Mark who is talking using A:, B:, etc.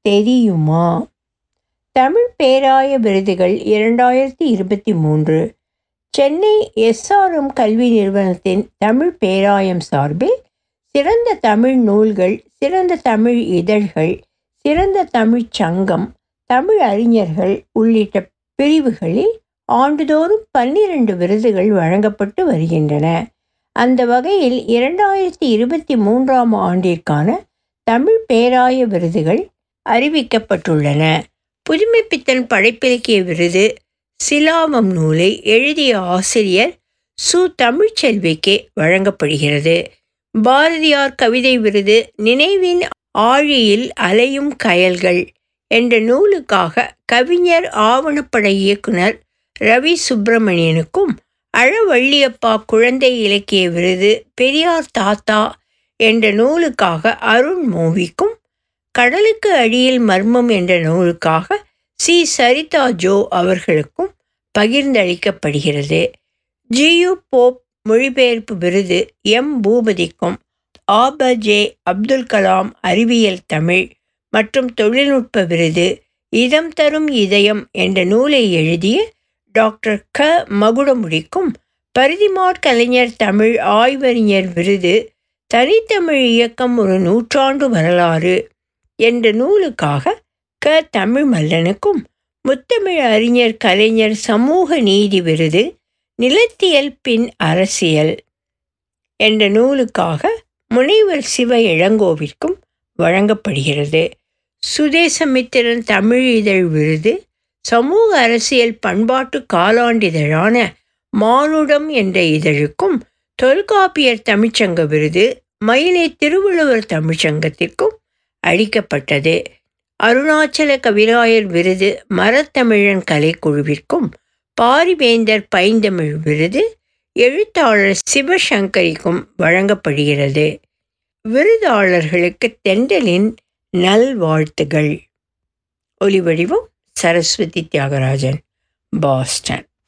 A: தெரியுமா தமிழ் பேராய விருதுகள் இரண்டாயிரத்தி இருபத்தி மூன்று சென்னை எஸ்ஆர்எம் கல்வி நிறுவனத்தின் தமிழ் பேராயம் சார்பில் சிறந்த தமிழ் நூல்கள் சிறந்த தமிழ் இதழ்கள் சிறந்த தமிழ்ச் சங்கம் தமிழ் அறிஞர்கள் உள்ளிட்ட பிரிவுகளில் ஆண்டுதோறும் பன்னிரண்டு விருதுகள் வழங்கப்பட்டு வருகின்றன அந்த வகையில் இரண்டாயிரத்தி இருபத்தி மூன்றாம் ஆண்டிற்கான தமிழ் பேராய விருதுகள் அறிவிக்கப்பட்டுள்ளன புதுமைப்பித்தன் படைப்பிலக்கிய விருது சிலாமம் நூலை எழுதிய ஆசிரியர் சு தமிழ்ச்செல்விக்கு வழங்கப்படுகிறது பாரதியார் கவிதை விருது நினைவின் ஆழியில் அலையும் கயல்கள் என்ற நூலுக்காக கவிஞர் ஆவணப்பட இயக்குனர் ரவி சுப்பிரமணியனுக்கும் அழவள்ளியப்பா குழந்தை இலக்கிய விருது பெரியார் தாத்தா என்ற நூலுக்காக அருண் மூவிக்கும் கடலுக்கு அடியில் மர்மம் என்ற நூலுக்காக சி சரிதா ஜோ அவர்களுக்கும் பகிர்ந்தளிக்கப்படுகிறது ஜியு போப் மொழிபெயர்ப்பு விருது எம் பூபதிக்கும் ஆப ஜே அப்துல் கலாம் அறிவியல் தமிழ் மற்றும் தொழில்நுட்ப விருது இதம் தரும் இதயம் என்ற நூலை எழுதிய டாக்டர் க மகுடமுடிக்கும் பரிதிமாட் கலைஞர் தமிழ் ஆய்வறிஞர் விருது தனித்தமிழ் இயக்கம் ஒரு நூற்றாண்டு வரலாறு என்ற நூலுக்காக க தமிழ் மல்லனுக்கும் முத்தமிழ் அறிஞர் கலைஞர் சமூக நீதி விருது நிலத்தியல் பின் அரசியல் என்ற நூலுக்காக முனைவர் சிவ இளங்கோவிற்கும் வழங்கப்படுகிறது சுதேசமித்திரன் தமிழ் இதழ் விருது சமூக அரசியல் பண்பாட்டு காலாண்டிதழான மானுடம் என்ற இதழுக்கும் தொல்காப்பியர் தமிழ்ச்சங்க விருது மயிலை திருவள்ளுவர் தமிழ்ச்சங்கத்திற்கும் அளிக்கப்பட்டது அருணாச்சல கவிராயர் விருது மரத்தமிழன் கலைக்குழுவிற்கும் பாரிவேந்தர் பைந்தமிழ் விருது எழுத்தாளர் சிவசங்கரிக்கும் வழங்கப்படுகிறது விருதாளர்களுக்கு தெண்டலின் நல்வாழ்த்துகள் ஒலிவடிவம் சரஸ்வதி தியாகராஜன் பாஸ்டன்